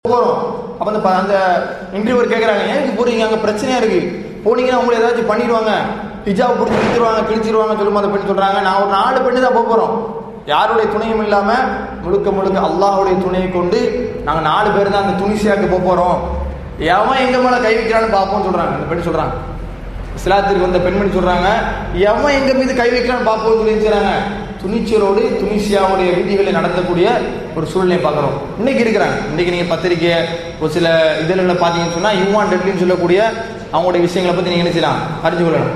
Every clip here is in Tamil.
போகிறோம் அப்போ அந்த ப- அந்த இன்டர்வியூவர் கேட்குறாங்க ஏன் இதுக்கு போறீங்க அங்கே பிரச்சனையாக இருக்கு போனீங்கன்னா உங்களை ஏதாச்சும் பண்ணிடுவாங்க ஹிஜாப் பிடிச்சி கிழிச்சிருவாங்க கிழிச்சிருவாங்க சொல்லும் அந்த பெண் சொல்கிறாங்க நான் ஒரு நாலு பெண்ணு தான் போக போகிறோம் யாருடைய துணையும் இல்லாமல் முழுக்க முழுக்க அல்லாஹ்வுடைய துணையை கொண்டு நாங்கள் நாலு பேர் தான் அந்த துணிசியாக்கு போக போகிறோம் எவன் எங்க மேலே கை வைக்கிறான்னு பார்ப்போம்னு சொல்கிறாங்க அந்த பெண் சொல்கிறாங்க இஸ்லாத்திற்கு வந்த பெண்மணி சொல்றாங்க எவன் எங்க மீது கை வைக்கிறான்னு பார்ப்போம் சொல்லி செய்றாங்க துணிச்சலோடு துனிசியாவுடைய வீதிகளை நடத்தக்கூடிய ஒரு சூழ்நிலை பார்க்குறோம் இன்னைக்கு இருக்கிறாங்க இன்னைக்கு நீங்க பத்திரிக்கை ஒரு சில இதழ்களை பார்த்தீங்கன்னு சொன்னா யுவான் டெட்லின்னு சொல்லக்கூடிய அவங்களுடைய விஷயங்களை பத்தி நீங்க என்ன செய்யலாம் அறிஞ்சு கொள்ளலாம்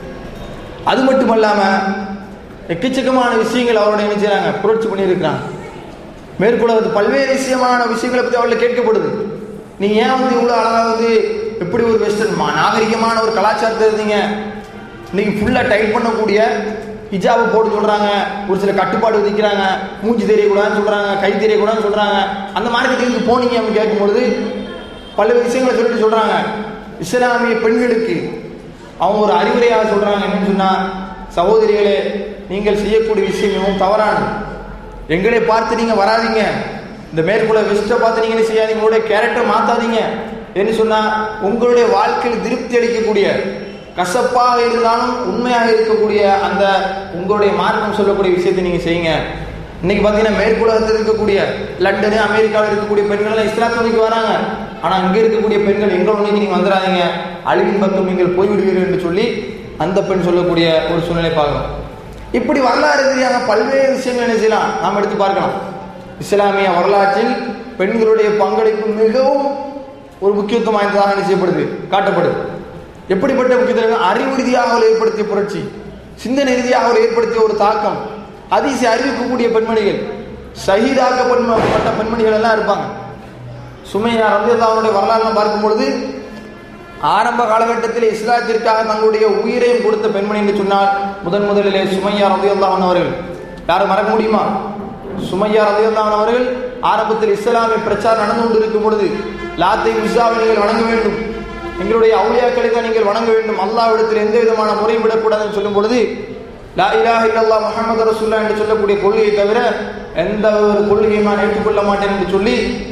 அது மட்டும் இல்லாம எக்கச்சக்கமான விஷயங்கள் அவருடைய என்ன செய்றாங்க புரட்சி பண்ணியிருக்கிறாங்க மேற்கொள்ள பல்வேறு விஷயமான விஷயங்களை பற்றி அவர்களை கேட்கப்படுது நீ ஏன் வந்து இவ்வளோ அழகா வந்து எப்படி ஒரு வெஸ்டர்ன் நாகரிகமான ஒரு கலாச்சாரத்தை இருந்தீங்க இன்னைக்கு ஃபுல்லாக டைட் பண்ணக்கூடிய ஹிஜாபை போட்டு சொல்றாங்க ஒரு சில கட்டுப்பாடு விதிக்கிறாங்க மூஞ்சி தெரியக்கூடாதுன்னு சொல்றாங்க கை தெரியக்கூடாதுன்னு சொல்றாங்க அந்த மார்க்கெட்டுக்கு போனீங்க அப்படின்னு கேட்கும்பொழுது பல்வேறு விஷயங்களை சொல்லிட்டு சொல்றாங்க இஸ்லாமிய பெண்களுக்கு அவங்க ஒரு அறிவுரையாக சொல்றாங்க என்னன்னு சொன்னா சகோதரிகளே நீங்கள் செய்யக்கூடிய விஷயம் மிகவும் தவறானது எங்களை பார்த்து நீங்க வராதீங்க இந்த மேற்குள்ள வெஸ்ட்டை பார்த்து நீங்க என்ன செய்யாதீங்க உங்களுடைய கேரக்டர் மாத்தாதீங்க என்று சொன்னா உங்களுடைய வாழ்க்கையில் திருப்தி அளிக்கக்கூடிய கசப்பாக இருந்தாலும் உண்மையாக இருக்கக்கூடிய அந்த உங்களுடைய மார்க்கம் சொல்லக்கூடிய விஷயத்தை நீங்க செய்யுங்க இன்னைக்கு பார்த்தீங்கன்னா மேற்குலகத்தில் இருக்கக்கூடிய லண்டனு அமெரிக்காவில் இருக்கக்கூடிய பெண்கள் எல்லாம் இஸ்லாத்துணைக்கு வராங்க ஆனா இங்க இருக்கக்கூடிய பெண்கள் எங்கள் உண்மைக்கு நீங்க வந்துடாதீங்க அழிவின் பக்கம் நீங்கள் போய்விடுவீர்கள் என்று சொல்லி அந்த பெண் சொல்லக்கூடிய ஒரு சூழ்நிலை பார்க்கணும் இப்படி வரலாறு ரீதியாக பல்வேறு விஷயங்கள் என்ன செய்யலாம் நாம் எடுத்து பார்க்கலாம் இஸ்லாமிய வரலாற்றில் பெண்களுடைய பங்களிப்பு மிகவும் ஒரு முக்கியத்துவம் வாய்ந்ததாக என்ன செய்யப்படுது காட்டப்படுது எப்படிப்பட்ட முக்கியத்துவம் அறிவு ரீதியாக அவள் ஏற்படுத்திய புரட்சி சிந்தனை ரீதியாக அவள் ஏற்படுத்திய ஒரு தாக்கம் அதிசய அறிவிக்கக்கூடிய பெண்மணிகள் ஷஹீதாக்கப்பட்ட பெண்மணிகள் எல்லாம் இருப்பாங்க சுமையா ரவி அவருடைய வரலாறு பார்க்கும் பொழுது ஆரம்ப காலகட்டத்தில் இஸ்லாத்திற்காக தங்களுடைய உயிரையும் கொடுத்த பெண்மணி என்று சொன்னால் முதன் முதலிலே சுமையா ரதியுல்லாஹன் அவர்கள் யாரும் மறக்க முடியுமா சுமையா ரதியுல்லாஹன் அவர்கள் ஆரம்பத்தில் இஸ்லாமிய பிரச்சாரம் நடந்து கொண்டிருக்கும் பொழுது லாத்தை முசாவை நீங்கள் வணங்க வேண்டும் எங்களுடைய அவுளியாக்களை தான் நீங்கள் வணங்க வேண்டும் அல்லாவிடத்தில் எந்த விதமான முறையும் விடக்கூடாதுன்னு சொல்லும் பொழுது லா இலாஹ இல்லல்லாஹ் முஹம்மது ரசூல்லா என்று சொல்லக்கூடிய கொள்கையை தவிர எந்த ஒரு கொள்கையும் நான் ஏற்றுக்கொள்ள மாட்டேன் என்று சொல்லி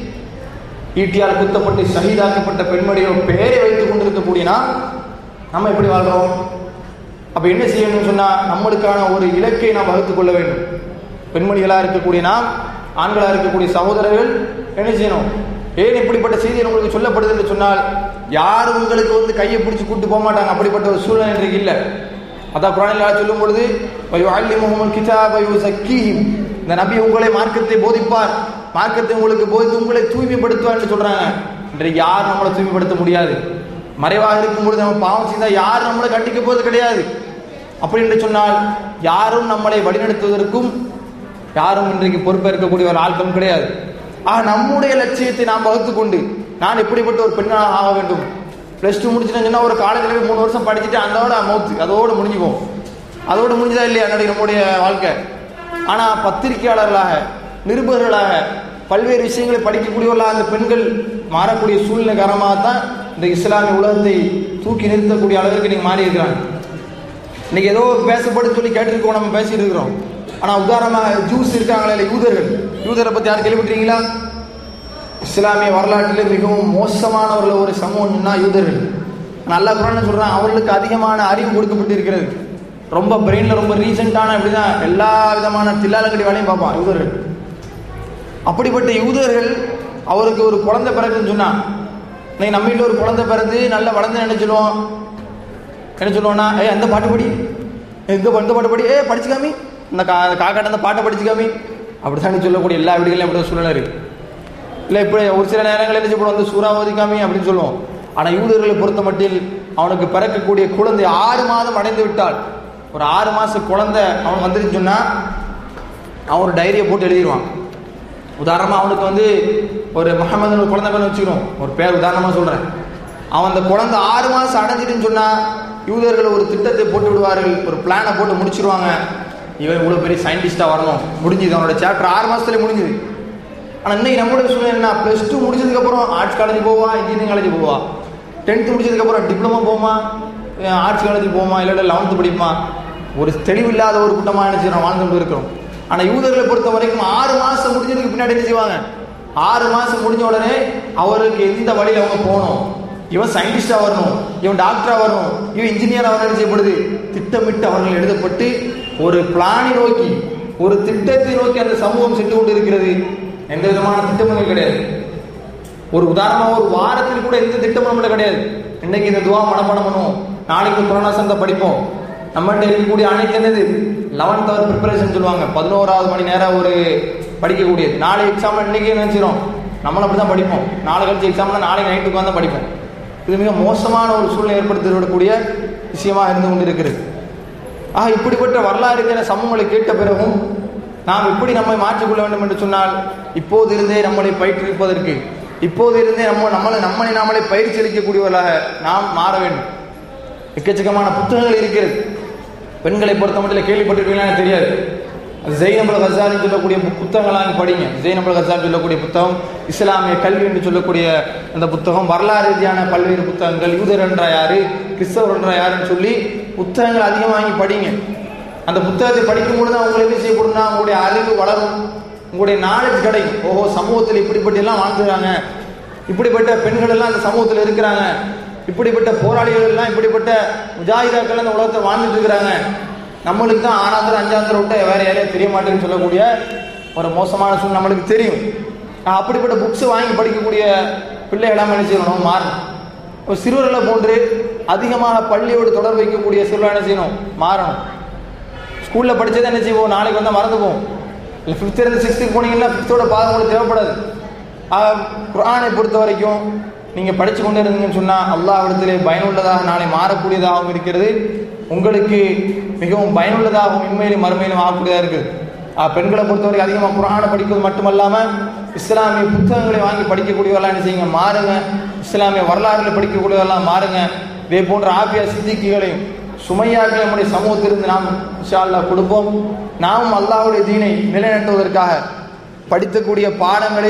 ஈட்டியால் குத்தப்பட்டு ஷஹீதாக்கப்பட்ட பெண்மணிகள் பெயரை வைத்துக் கொண்டிருக்கக்கூடிய நாம் நம்ம எப்படி வாழ்றோம் அப்ப என்ன செய்யணும்னு சொன்னா நம்மளுக்கான ஒரு இலக்கை நாம் வகுத்துக் கொள்ள வேண்டும் பெண்மணிகளா இருக்கக்கூடிய நாம் ஆண்களா இருக்கக்கூடிய சகோதரர்கள் என்ன செய்யணும் ஏன் இப்படிப்பட்ட செய்தி உங்களுக்கு சொல்லப்படுது என்று சொன்னால் யாரும் உங்களுக்கு வந்து கையை பிடிச்சி கூட்டு போக மாட்டாங்க அப்படிப்பட்ட ஒரு சூழ்நிலை இன்றைக்கு இல்லை அதான் குரானில் சொல்லும் பொழுது வயுஅல்லிமுஹுமுல் கிதாப யுஸக்கீஹிம் இந்த நபி உங்களை மார்க்கத்தை போதிப்பார் மார்க்கத்தை உங்களுக்கு போதித்து உங்களை தூய்மைப்படுத்துவார் என்று சொல்றாங்க இன்றைக்கு யார் நம்மளை தூய்மைப்படுத்த முடியாது மறைவாக இருக்கும் பொழுது நம்ம பாவம் செய்தால் யாரும் நம்மளை கண்டிக்க போவது கிடையாது அப்படி என்று சொன்னால் யாரும் நம்மளை வழிநடத்துவதற்கும் யாரும் இன்றைக்கு பொறுப்பேற்கக்கூடிய ஒரு ஆட்களும் கிடையாது ஆக நம்முடைய லட்சியத்தை நாம் வகுத்துக் கொண்டு நான் எப்படிப்பட்ட ஒரு பெண்ணாக ஆக வேண்டும் ப்ளஸ் டூ முடிச்சுட்டேன்னா ஒரு காலேஜில் போய் மூணு வருஷம் படிச்சுட்டு அதோட மௌத்து அதோட முடிஞ்சுக்கும் அதோட முடிஞ்சதா இல்லையா என்னுடைய நம்முடைய வாழ்க்கை ஆனால் பத்திரிகையாளர்களாக நிருபர்களாக பல்வேறு விஷயங்களை படிக்கக்கூடியவர்களாக அந்த பெண்கள் மாறக்கூடிய சூழ்நிலை காரணமாக தான் இந்த இஸ்லாமிய உலகத்தை தூக்கி நிறுத்தக்கூடிய அளவிற்கு நீங்கள் மாறி இருக்கிறாங்க இன்னைக்கு ஏதோ பேசப்பட்டு சொல்லி கேட்டிருக்கோம் நம்ம பேசிட்டு இருக்கிறோம் ஆனால் உதாரணமாக ஜூஸ் இருக்காங்களே இல்லை யூதர்கள் யூதரை பற்றி யாரும் கேள்விப்பட்டீங்களா இஸ்லாமிய வரலாற்றிலே மிகவும் மோசமானவர்கள் ஒரு சமூகம்னா யூதர்கள் நல்லா குரான் சொல்றான் அவர்களுக்கு அதிகமான அறிவு கொடுக்கப்பட்டு இருக்கிறது ரொம்ப பிரெயின்ல ரொம்ப ரீசெண்டான அப்படிதான் எல்லா விதமான தில்லாலங்கடி வேலையும் பார்ப்பான் யூதர்கள் அப்படிப்பட்ட யூதர்கள் அவருக்கு ஒரு குழந்தை பிறகுன்னு சொன்னா இன்னைக்கு நம்ம வீட்டில் ஒரு குழந்தை பிறந்து நல்லா வளர்ந்து என்ன சொல்லுவோம் என்ன சொல்லுவோம்னா ஏ அந்த பாட்டு படி எங்க இந்த பாட்டு படி ஏ படிச்சுக்காமி இந்த கா காக்காட்ட அந்த பாட்டை படிச்சுக்காமி அப்படித்தானே சொல்லக்கூடிய எல்லா வீடுகளையும் அப்படி ஒரு சூழ்நிலை இருக்கு இல்லை இப்படி ஒரு சில நேரங்களில் என்ன செய்யப்படும் வந்து சூறாவதிக்காமி அப்படின்னு சொல்லுவோம் ஆனால் யூதர்களை பொறுத்த மட்டில் அவனுக்கு பிறக்கக்கூடிய குழந்தை ஆறு மாதம் அடைந்து விட்டால் ஒரு ஆறு மாச குழந்தை அவனுக்கு வந்துருன்னு சொன்னா அவன் ஒரு டைரியை போட்டு எழுதிடுவான் உதாரணமாக அவனுக்கு வந்து ஒரு முகமது ஒரு குழந்தை பேர் வச்சுக்கணும் ஒரு பேர் உதாரணமாக சொல்கிறேன் அவன் அந்த குழந்தை ஆறு மாதம் அடைஞ்சிட்டுன்னு சொன்னால் யூதர்கள் ஒரு திட்டத்தை போட்டு விடுவார்கள் ஒரு பிளானை போட்டு முடிச்சிருவாங்க இவன் இவ்வளோ பெரிய சயின்டிஸ்டாக வரணும் முடிஞ்சுது அவனோட சாப்டர் ஆறு மாதத்துல முடிஞ்சுது ஆனால் இன்னைக்கு நம்மளோட சூழ்நிலை என்ன ப்ளஸ் டூ முடிச்சதுக்கப்புறம் ஆர்ட்ஸ் காலேஜ் போவா இன்ஜினியரிங் காலேஜ் போவா டென்த்து முடிச்சதுக்கப்புறம் டிப்ளமோ போமா ஆர்ட்ஸ் காலேஜ் போமா இல்லாட்ட லெவன்த்து படிப்போமா ஒரு தெளிவில்லாத ஒரு கூட்டமாக என்ன செய்யறோம் வாழ்ந்து கொண்டு இருக்கிறோம் ஆனால் யூதர்களை பொறுத்த வரைக்கும் ஆறு மாதம் முடிஞ்சதுக்கு பின்னாடி என்ன செய்வாங்க ஆறு மாசம் முடிஞ்ச உடனே அவருக்கு எந்த வழியில அவங்க போகணும் இவன் சயின்டிஸ்டா வரணும் இவன் டாக்டரா வரணும் இவன் இன்ஜினியரா வரணும் செய்யப்படுது திட்டமிட்டு அவர்கள் எழுதப்பட்டு ஒரு பிளானை நோக்கி ஒரு திட்டத்தை நோக்கி அந்த சமூகம் சென்று கொண்டு இருக்கிறது எந்த விதமான திட்டமும் கிடையாது ஒரு உதாரணமா ஒரு வாரத்தில் கூட எந்த திட்டமும் நம்மள கிடையாது இன்னைக்கு இந்த துவா மனப்பாடம் பண்ணுவோம் நாளைக்கு கொரோனா சந்த படிப்போம் நம்மகிட்ட இருக்கக்கூடிய அனைத்து என்னது லெவன்த் அவர் ப்ரிப்பரேஷன் சொல்லுவாங்க பதினோராவது மணி நேரம் ஒரு படிக்கக்கூடியது நாளை எக்ஸாம் இன்னைக்கே நினைச்சிரும் நம்மளும் அப்படி தான் படிப்போம் நாளை கழிச்சு எக்ஸாம்னா நாளைக்கு நைட்டுக்கு வந்து படிப்போம் இது மிக மோசமான ஒரு சூழ்நிலை ஏற்படுத்திவிடக்கூடிய விஷயமாக இருந்து கொண்டு இருக்கிறது ஆக இப்படிப்பட்ட வரலாறு இருக்கிற சமூகங்களை கேட்ட பிறகும் நாம் எப்படி நம்மை மாற்றிக்கொள்ள வேண்டும் என்று சொன்னால் இப்போது இருந்தே நம்மளை பயிற்றுவிப்பதற்கு இப்போது இருந்தே நம்ம நம்மளை நம்மளை நாமளே பயிற்சி அளிக்கக்கூடியவர்களாக நாம் மாற வேண்டும் எக்கச்சக்கமான புத்தகங்கள் இருக்கிறது பெண்களை பொறுத்த மட்டும் கேள்விப்பட்டிருக்கீங்களா எனக்கு தெரியாது அது ஜெயினபுல் ஹசாரின்னு சொல்லக்கூடிய பு- புத்தகங்கள்லாம் நீங்க படிங்க ஜெயினபுல் ஹசார் சொல்லக்கூடிய புத்தகம் இஸ்லாமிய கல்வி என்று சொல்லக்கூடிய அந்த புத்தகம் வரலாறு ரீதியான பல்வேறு புத்தகங்கள் யூதர் என்றா யாரு கிறிஸ்தவர் என்றா யாருன்னு சொல்லி புத்தகங்கள் அதிகமாக வாங்கி படிங்க அந்த புத்தகத்தை படிக்கும் பொழுது அவங்க என்ன செய்யப்படும்னா உங்களுடைய அறிவு வளரும் உங்களுடைய நாலேஜ் கிடைக்கும் ஓஹோ சமூகத்தில் இப்படிப்பட்ட எல்லாம் வாழ்ந்துறாங்க இப்படிப்பட்ட பெண்கள் எல்லாம் அந்த சமூகத்தில் இருக்கிறாங்க இப்படிப்பட்ட போராளிகள் எல்லாம் இப்படிப்பட்ட முஜாஹிதாக்கள் அந்த உலகத்தில் வாழ்ந்துட்டு இருக்கிறாங்க நம்மளுக்கு தான் ஆறாந்திரம் அஞ்சாந்திரம் விட்டு வேற யாரையும் தெரிய மாட்டேன்னு சொல்லக்கூடிய ஒரு மோசமான சூழ்நிலை நம்மளுக்கு தெரியும் ஆஹ் அப்படிப்பட்ட புக்ஸ் வாங்கி படிக்கக்கூடிய பிள்ளைகளாம் என்ன செய்யணும் மாறணும் ஒரு சிறுவர்களை போன்று அதிகமாக பள்ளியோடு தொடர்பு வைக்கக்கூடிய சிறுவர்கள் என்ன செய்யணும் மாறணும் ஸ்கூலில் படிச்சதை என்ன செய்வோம் நாளைக்கு வந்தால் மறந்து போவோம் இல்லை ஃபிஃப்த் இருந்து சிக்ஸ்த்துக்கு போனீங்கன்னா ஃபிஃப்த்தோட பாகம் உங்களுக்கு தேவைப்படாது ஆக, குர்ஆனை பொறுத்த வரைக்கும் நீங்கள் படித்து கொண்டு இருந்தீங்கன்னு சொன்னால் அல்லாஹ் இடத்திலே பயனுள்ளதாக நாளை மாறக்கூடியதாகவும் இருக்கிறது உங்களுக்கு மிகவும் பயனுள்ளதாகவும் உண்மையிலும் மறுமையிலும் ஆகக்கூடியதாக இருக்குது ஆக, பெண்களை பொறுத்தவரைக்கும் அதிகமாக குர்ஆனை படிப்பது மட்டுமல்லாமல் இஸ்லாமிய புத்தகங்களை வாங்கி படிக்கக்கூடியவரெல்லாம் என்ன செய்யுங்க மாறுங்க இஸ்லாமிய வரலாறுகளை படிக்கக்கூடியவரெல்லாம் மாறுங்க இதே போன்ற ஆபியா சித்திக்குகளையும் சுமையாக நம்முடைய சமூகத்திலிருந்து நாம் இன்ஷா அல்லாஹ் கொடுப்போம் நாம் அல்லாஹ்வுடைய தீனை நிலைநாட்டுவதற்காக படித்தக்கூடிய பாடங்களை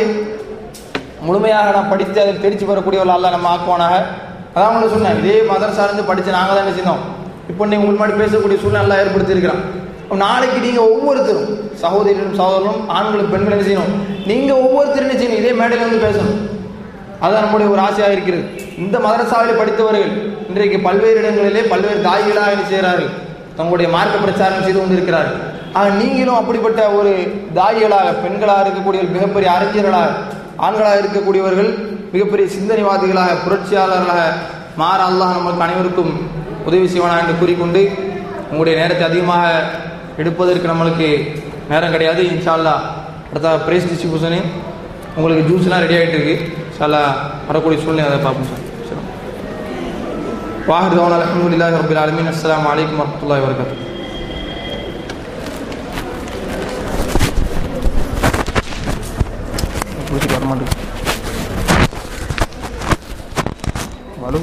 முழுமையாக நாம் படித்து அதில் தெரிச்சு பெறக்கூடியவர்கள் அல்லாஹ் நம்ம ஆக்குவானாக அதான் உங்களுக்கு சொன்னேன் இதே மதரசா இருந்து படித்து நாங்கள் தான் என்ன செய்தோம் இப்போ நீ உங்களுக்கு முன்னாடி பேசக்கூடிய சூழ்நிலை எல்லாம் ஏற்படுத்தியிருக்கிறான் அப்ப நாளைக்கு நீங்கள் ஒவ்வொருத்தரும் சகோதரிகளும் சகோதரரும் ஆண்களும் பெண்களும் என்ன செய்யணும் நீங்கள் ஒவ்வொருத்தரும் என்ன செய்யணும் இதே மேடையில் வந்து பேசணும் அதுதான் நம்முடைய ஒரு ஆசையாக இருக்கிறது இந்த மதரசாவில் படித்தவர்கள் இன்றைக்கு பல்வேறு இடங்களிலே பல்வேறு தாய்களாக என்ன செய்கிறார்கள் தங்களுடைய மார்க்க பிரச்சாரம் செய்து கொண்டிருக்கிறார்கள் ஆக நீங்களும் அப்படிப்பட்ட ஒரு தாய்களாக பெண்களாக இருக்கக்கூடிய மிகப்பெரிய அறிஞர்களாக ஆண்களாக இருக்கக்கூடியவர்கள் மிகப்பெரிய சிந்தனைவாதிகளாக புரட்சியாளர்களாக மாற அல்லாஹ் நமக்கு அனைவருக்கும் உதவி செய்வானா என்று கூறிக்கொண்டு உங்களுடைய நேரத்தை அதிகமாக எடுப்பதற்கு நம்மளுக்கு நேரம் கிடையாது இன்ஷா அல்லாஹ் அடுத்த பிரைஸ் டிஸ்ட்ரிபியூஷனு உங்களுக்கு ஜூஸ்லாம் ரெடி ஆகிட்டு இருக்கு சாலா வரக்கூடிய சூழ்நிலை அதை பார்ப்போம் சார் சரி வாஹிர் தவன் அலமதுல்லாஹி ரபில் ஆலமீன் அஸ்ஸலாமு அலைக்கும் வரமத்துல்லாஹி வரகாத்து வர மாட்டேங்குது வலு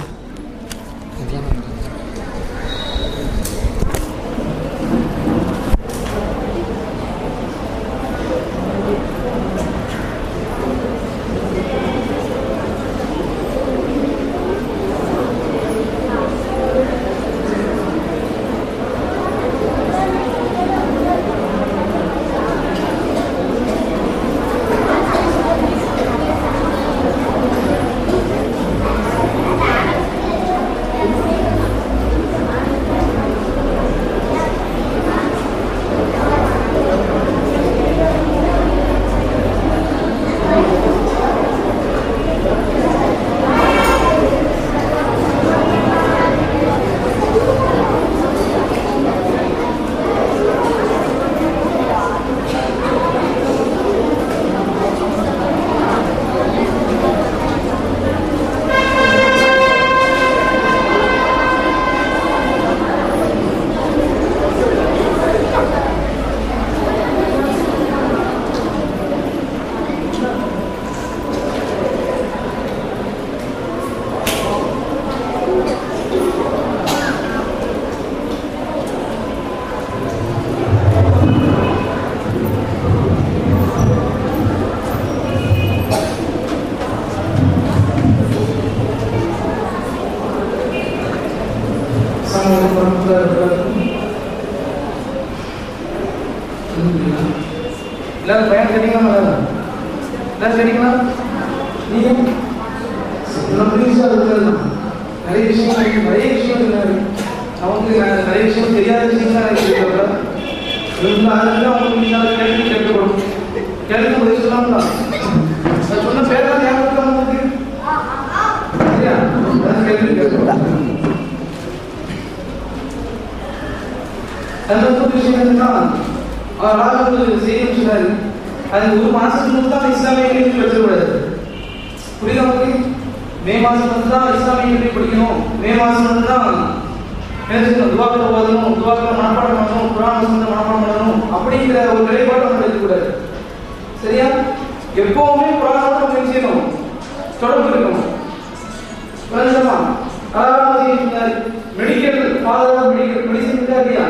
எல்லாரும் பயன் தெரியுமா யாரும் கேட்டீங்களா நீங்க நம்ம புதுசா இருக்கிறது நிறைய விஷயம் இருக்கு, நிறைய விஷயம் இருக்கு அவங்க ந- நிறைய விஷயம் தெரியாத விஷயங்கள் எனக்கு தெரியல அதனால அவங்க முன்னால கேள்வி கேட்கப்படும் கேள்வி பதில் சொல்லலாம்ல நான் சொன்ன பேரெல்லாம் ஞாபகம் இருக்கா உங்களுக்கு சரியா அதான் கேள்வி கேட்கப்படும் அந்த ஒரு விஷயம் என்னன்னா அவர் ராஜா வந்து செய்தி சொன்னாரு அது ஒரு மாசத்துக்கு முன்பு தான் இஸ்லாமிய கல்வி படிச்சிடக்கூடாது புரியுதா உங்களுக்கு மே மாசம் வந்து தான் இஸ்லாமிய கல்வி படிக்கணும் மே மாசம் வந்து தான் என்ன செய்யணும் துவாக்களை ஓதணும் துவாக்களை மனப்பாடம் பண்ணணும் குரான் வசனத்தை மனப்பாடம் பண்ணணும் அப்படிங்கிற ஒரு நிலைப்பாடு நம்ம இருக்கக்கூடாது சரியா எப்பவுமே குரானோட நம்ம என்ன செய்யணும் தொடர்பு இருக்கணும் புரிஞ்சுமா அதாவது மெடிக்கல் ஃபாதர் மெடிக்கல் மெடிசன் இருக்கா இல்லையா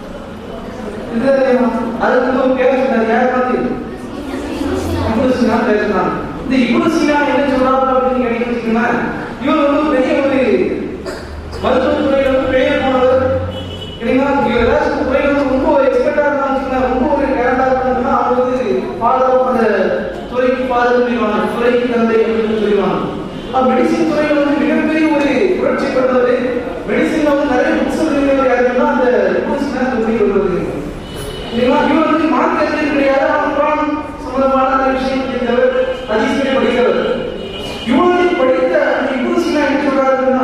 இது அதுக்கு வந்து ஒரு பேர் சொன்னார் யார் பார்த்து இப்னு சீனா பேசுறாங்க இந்த இப்னு சீனா என்ன சொல்றாரு அப்படின்னு கேட்டீங்கன்னு வச்சுக்கோங்களேன் இவர் வந்து ஒரு பெரிய ஒரு மருத்துவத்துறையில வந்து பெரிய போனவர் இல்லைங்களா இவர் ஏதாச்சும் துறையில வந்து ரொம்ப எக்ஸ்பர்ட்டா இருந்தா வச்சுக்கோங்களேன் ரொம்ப ஒரு டேலண்டா இருந்தாங்கன்னா அவங்க வந்து ஃபாதர் அந்த துறைக்கு ஃபாதர் சொல்லிடுவாங்க துறைக்கு தந்தை அப்படின்னு சொல்லிடுவாங்க அப்ப மெடிசின் துறையில வந்து மிகப்பெரிய ஒரு புரட்சி பண்ணவர் மெடிசின்ல வந்து நிறைய புக்ஸ் எழுதியவர் யாருன்னா அந்த இப்னு சீனா சொல்லி வருவது இல்லைங்களா இவர் வந்து மார்க் அறிஞர் கிடையாது ஆனால் குரான் சம்பந்தமான அந்த விஷயம் தெரிந்தவர் ஹதீஸ்களை படிக்கிறவர் இவ்வளவு படித்த அந்த இப்னு சீனா என்ன சொல்றாருன்னா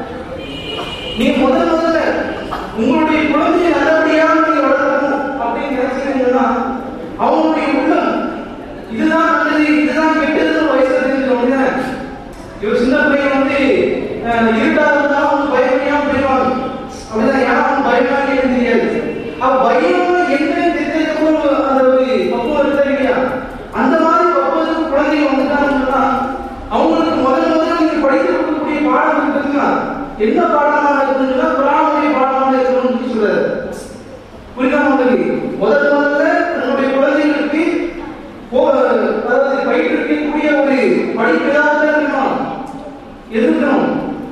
நீ முதல் முதல்ல உங்களுடைய குழந்தையை நல்லபடியாக நீங்க வளர்க்கணும் அப்படின்னு நினைச்சீங்கன்னா அவங்களுடைய உள்ளம் இதுதான் நல்லது இதுதான் கெட்டதுன்னு வயசுல தெரிஞ்சுக்கோங்க இவர் சின்ன பையன் வந்து அஹ், இருட்டா இருந்தா அவங்க பயப்படியாம போயிடுவாங்க அப்படிதான் யாரும் பயமாவே தெரியாது அவ பயம் என்ன தெரிஞ்சதுக்கு அந்த ஒரு பக்குவம் இருக்கா இல்லையா அந்த மாதிரி பக்குவத்துக்கு குழந்தைங்க வந்துட்டாங்கன்னு சொன்னா அவங்களுக்கு முதல் முதல்ல நீங்க படித்து கொடுக்கக்கூடிய பாடம் இருக்குதுன்னா என்ன பாடமா இருக்குதுன்னா குரானுடைய பாடமாக இருக்கணும்னு சொல்லி சொல்றாரு புரியுதா உங்களுக்கு முதல் முதல்ல தன்னுடைய குழந்தைகளுக்கு போ- அதாவது பயிற்றுவிக்கக்கூடிய ஒரு படிப்பு ஏதாவது இருக்கணும் எது இருக்கணும்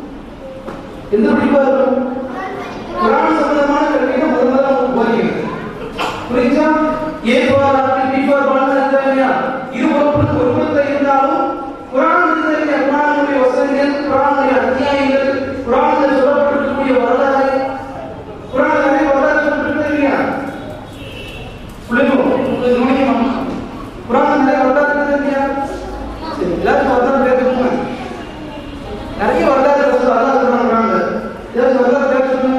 எந்த படிப்பா இருக்கணும் குரான் சம்பந்தமான கல்வி தான் முதல் முதல்ல அவங்க போதிக்கணும் புரியுதா A for apple B for ball இல்லையா இரு பொறுப்பு ஒரு பொறுத்த இருந்தாலும் குரான் இருக்கிற குரானுடைய வசனங்கள் குரானுடைய அத்தியாயங்கள் குரானில் சொல்லப்பட்டிருக்கக்கூடிய வரலாறு குரான் நிறைய வரலாறு சொல்லப்பட்டிருக்கு இல்லையா புரியும் உங்களுக்கு கவனிக்கணும் குரான் நிறைய வரலாறு இருக்குது இல்லையா சரி எல்லாரும் வரலாறு கேட்கணுமா நிறைய வரலாறு சொல்ல அதான் சொல்றாங்க ஏதாவது வரலாறு கேட்கணும்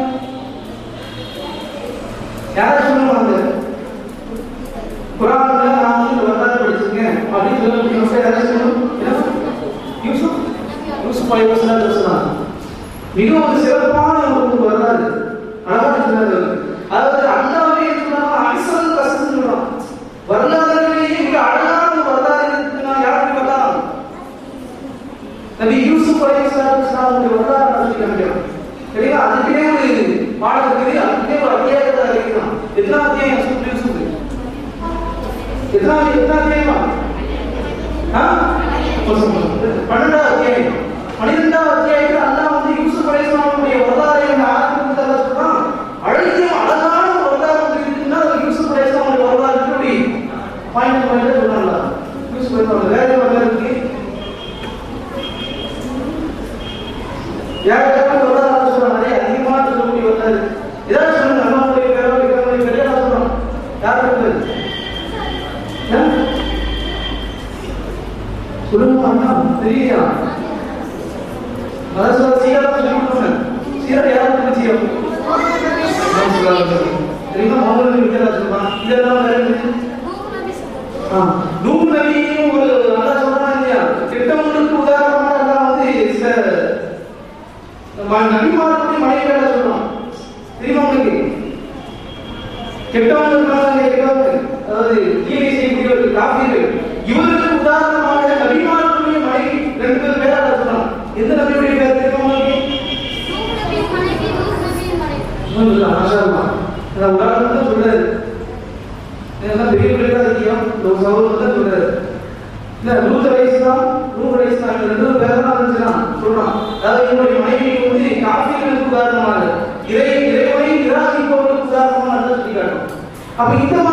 யாரை சொல்லணும் அந்த குரான்ல நான் வந்து வரலாறு படிச்சிருக்கேன் அப்படின்னு சொல்ல முடியும் யாரை சொல்லணும் என்ன? யூசுப் யூசுப் அலைஹிஸ்ஸலாம் பேசுறாங்க மிகவும் ஒரு சிறப்பான ஒரு வரலாறு அழகா சொன்னாரு அதாவது அல்லாவே சொன்னாங்க அடிசல் கசன்னு சொல்றான் வரலாறுகளிலேயே மிக அழகான ஒரு வரலாறு இருக்குன்னா யாருக்கு வரலாறு நபி யூசுப் அலைஹிஸ்ஸலாம் உடைய வரலாறு நான் சொல்லி காமிக்கிறேன் சரிங்களா அதுக்கே ஒரு பாடம் இருக்குது அதுக்கே ஒரு அத்தியாயத்தை அறிவிக்கலாம் எத்தனை அத்தியாயம் யூசுப் யூசுப் எத்தனாவது எத்தனாவது அத்தியாயமா ஆ? பன்னெண்டாவது அத்தியாயம் பன்னிரெண்டாவது அத்தியாயத்தில் அல்லாஹ் வந்து யூசுப் அலைஹிஸ்ஸலாமுடைய வரலாறை வந்து ஆரம்பித்து அல்லாஹ் சொல்றான் அழகிய அழகான ஒரு வரலாறு வந்து இருக்குன்னா அது யூசுப் அலைஹிஸ்ஸலாமுடைய வரலாறு எப்படி பாயிண்ட் பாயிண்ட் சொல்றாங்க யூசுப் அலைஹிஸ்ஸலாம் வேற ஒரு வரலாறு இருக்கு யார் யாரும் வரலாறு சொல்றாங்க நிறைய அதிகமாக சொல்லக்கூடிய வரலாறு ஏதாவது சொல்லுங்க அண்ணாவுடைய பேரோ விக்ரமுடைய பேரோ நான் சொல்றோம் யார் பேர் சொல்லுங்க அண்ணா தெரியா அதான் சொல்ல சீரா சொல்லி கொடுங்க சீரா யாரும் இருக்கு சீரா தெரியுமா மௌன விக்கரா சொல்றான் இதெல்லாம் வேற என்ன நூறு நபியும் ஒரு நல்லா சொல்றாங்க இல்லையா கெட்டவங்களுக்கு உதாரணமா எல்லாம் வந்து சில ம- நபிமார்களுடைய மனைவிகளை சொல்றான் தெரியுமா உங்களுக்கு கெட்டவங்க இருக்காங்க கெட்டவங்க அதாவது தீமை செய்யக்கூடியவர்கள் காப்பீர்கள் இவருக்கு உதாரணமாக நபிமார்களுடைய மனைவி ரெண்டு பேர் பேரா சொல்றான் எந்த நபியுடைய பேர் தெரியுமா உங்களுக்கு இன்னும் மாஷா அல்லாஹ். நான் உதாரணம் தான் சொல்றாரு இதெல்லாம் பெரிய பெரிய அதிகம் ஒரு சகோதரர் தான் சொல்றாரு இல்ல நூறு வயசுதான் நூறு வயசுதான் இந்த ரெண்டு பேர் தான் இருந்துச்சுதான் சொல்றான் அதாவது என்னுடைய மனைவிக்கு வந்து காப்பீர்களுக்கு உதாரணமாக இறை இறைவனை நிராகரிப்பவர்களுக்கு உதாரணமாக சொல்லி காட்டும் அப்ப இந்த